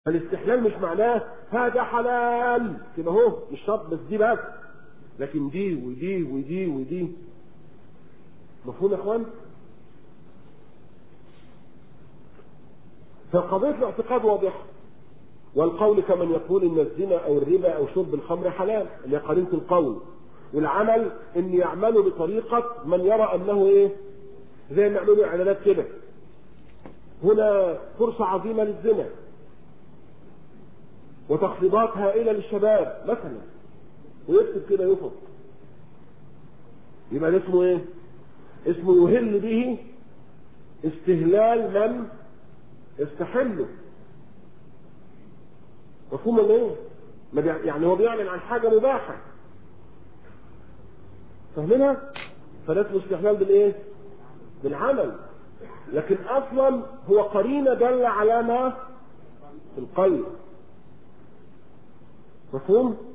الاستحلال مش معناه هذا حلال كده اهو مش شرط بس دي بس لكن دي ودي ودي ودي مفهوم يا اخوان فقضية الاعتقاد واضحة والقول كمن يقول ان الزنا او الربا او شرب الخمر حلال اللي هي قرينة القول والعمل ان يعملوا بطريقة من يرى انه ايه زي ما يعملوا اعلانات كده هنا فرصة عظيمة للزنا وتخفيضات هائلة للشباب مثلا ويكتب كده يفض يبقى ده اسمه ايه اسمه يهل به استهلال من يستحله مفهوم ولا ايه ما بيع... يعني هو بيعلن عن حاجة مباحة فاهمينها فده اسمه استحلال بالايه بالعمل لكن اصلا هو قرينه دل على ما في القلب مفهوم